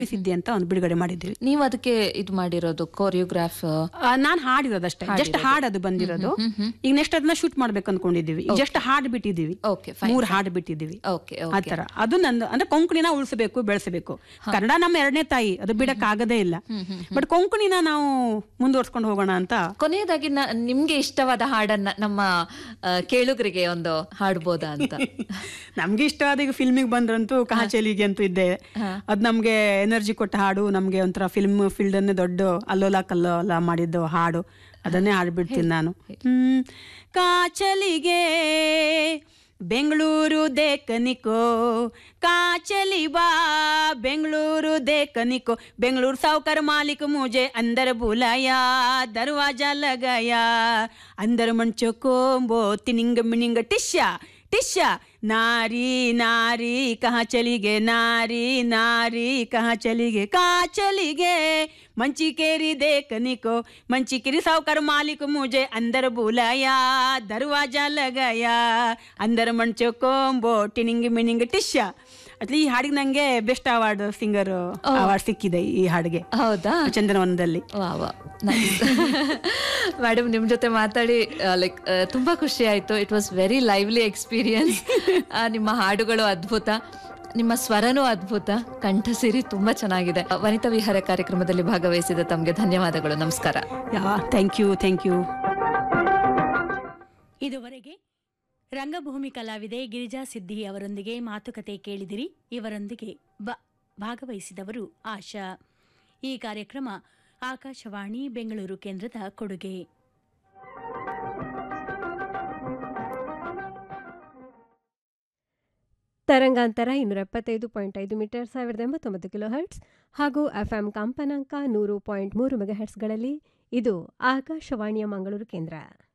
ಸಿದ್ಧಿ ಅಂತ ಒಂದು ಬಿಡುಗಡೆ ಮಾಡಿದ್ವಿ ನೀವು ಅದಕ್ಕೆ ಇದು ಮಾಡಿರೋದು ಕೋರಿಯೋಗ್ರಾಫ್ ನಾನು ಹಾಡಿರೋದಷ್ಟೇ ಜಸ್ಟ್ ಹಾಡದು ಬಂದಿರೋದು ಈಗ ನೆಕ್ಸ್ಟ್ ಅದನ್ನ ಶೂಟ್ ಮಾಡ್ಬೇಕು ಅನ್ಕೊಂಡಿದೀವಿ ಈಗ ಜಸ್ಟ್ ಹಾಡ್ ಬಿಟ್ಟಿದೀವಿ ಓಕೆ ಫೈನ್ ಮೂರ್ ಹಾಡ್ ಬಿಟ್ಟಿದೀವಿ ಓಕೆ ಆ ತರ ಅದು ನಂದು ಅಂದ್ರೆ ಕೊಂಕಣಿನ ಉಳಿಸಬೇಕು ಬೆಳೆಸಬೇಕು ಕನ್ನಡ ನಮ್ಮ ಎರಡನೇ ತಾಯಿ ಅದು ಬಿಡಕ್ ಆಗದೇ ಇಲ್ಲ ಬಟ್ ಕೊಂಕಣಿನ ನಾವು ಮುಂದುವರ್ಸ್ಕೊಂಡು ಹೋಗೋಣ ಅಂತ ಕೊನೆಯದಾಗಿ ನ- ನಿಮ್ಗೆ ಇಷ್ಟವಾದ ಹಾಡನ್ನ ನಮ್ಮ ಆ, ಕೇಳುಗರಿಗೆ ಒಂದು ಹಾಡ್ಬೋದಾ ಅಂತ ನಮ್ಗೆ ಇಷ್ಟವಾದ ಈಗ ಫಿಲ್ಮಿಗೆ ಬಂದ್ರಂತೂ ಕಹಾಚಲಿಗೆ ಅಂತೂ ಇದ್ದೆ ಅದ್ ನಮ್ಗೆ ಎನರ್ಜಿ ಕೊಟ್ಟ ಹಾಡು ನಮ್ಗೆ ಒಂಥರ ಫಿಲ್ಮ್ ಫೀಲ್ಡ್ ಅನ್ನೇ ದೊಡ್ಡ ಅಲ್ಲೋಲ ಕಲ್ಲೋಲ ಮಾಡಿದ್ದು ಹಾಡು ಅದನ್ನೇ ಹಾಡ್ಬಿಡ್ತೀನಿ ನಾನು ಹ್ಮ್ ಕಾಚಲಿಗೆ ಬೆಂಗಳೂರು ದೇಕನಿಕೋ ಕಾಚಲಿ ಬಾ ಬೆಂಗಳೂರು ದೇಕನಿಕೋ ಬೆಂಗಳೂರು ಸಾವುಕಾರ ಮಾಲಿक मुझे अंदर बुलाया दरवाजा लगाया अंदर मंचो कोम्बो तिनिंग मिनिंग टिश्या टिश्या नारी नारी कहाँ चली गे नारी नारी कहाँ चली गे कहाँ चली गे मंची केरी देखने को मंची केरी सावकार मालिक मुझे अंदर बुलाया दरवाजा लगाया अंदर मंचो कोम्बो ಟಿನಿಂಗ್ ಮಿನಿಂಗ್ ಟಿಶ್ಯ ಅಟ್ಲಿ ಈ ಹಾಡಿಗೆ ನಂಗೆ ಬೆಸ್ಟ್ ಅವಾರ್ಡ್ ಸಿಂಗರ್ ಅವಾರ್ಡ್ ಸಿಕ್ಕಿದೆ ಈ ಹಾಡಿಗೆ ಹೌದಾ ಚಂದನವನದಲ್ಲಿ ವಾ ವಾ ಮೇಡಮ್ ನಿಮ್ ಜೊತೆ ಮಾತಾಡಿ ಲೈಕ್ ತುಂಬಾ ಖುಷಿ ಆಯ್ತು it was very lively experience ನಿಮ್ಮ ಹಾಡುಗಳು ಅದ್ಭುತ ನಿಮ್ಮ ಸ್ವರನೂ ಅದ್ಭುತ ಕಂಠಸಿರಿ ತುಂಬಾ ಚೆನ್ನಾಗಿದೆ ವನಿತಾ ವಿಹಾರ ಕಾರ್ಯಕ್ರಮದಲ್ಲಿ ಭಾಗವಹಿಸಿದ ತಮಗೆ ಧನ್ಯವಾದಗಳು ನಮಸ್ಕಾರ yeah thank you thank you ಇದುವರೆಗೆ ರಂಗಭೂಮಿ ಕಲಾವಿದೆ ಗಿರಿಜಾ ಸಿದ್ದಿ ಅವರೊಂದಿಗೆ ಮಾತುಕತೆ ಕೇಳಿದಿರಿ ಇವರೊಂದಿಗೆ ಬ ಭಾಗವಹಿಸಿದವರು ಆಶಾ ಈ ಕಾರ್ಯಕ್ರಮ ಆಕಾಶವಾಣಿ ಬೆಂಗಳೂರು ಕೇಂದ್ರದ ಕೊಡುಗೆ ತರಂಗಾಂತರ ಇನ್ನೂರ ಎಪ್ಪತ್ತೈದು ಪಾಯಿಂಟ್ ಐದು ಮೀಟರ್ ಸಾವಿರದ ಎಂಬತ್ತೊಂಬತ್ತು ಕಿಲೋ ಹರ್ಟ್ಸ್ ಹಾಗೂ ಎಫ್ಎಂ ಕಂಪನಾಂಕ ನೂರು ಪಾಯಿಂಟ್ ಮೂರು ಮೆಗಾಹೆಟ್ಸ್ಗಳಲ್ಲಿ ಇದು ಆಕಾಶವಾಣಿಯ ಮಂಗಳೂರು ಕೇಂದ್ರ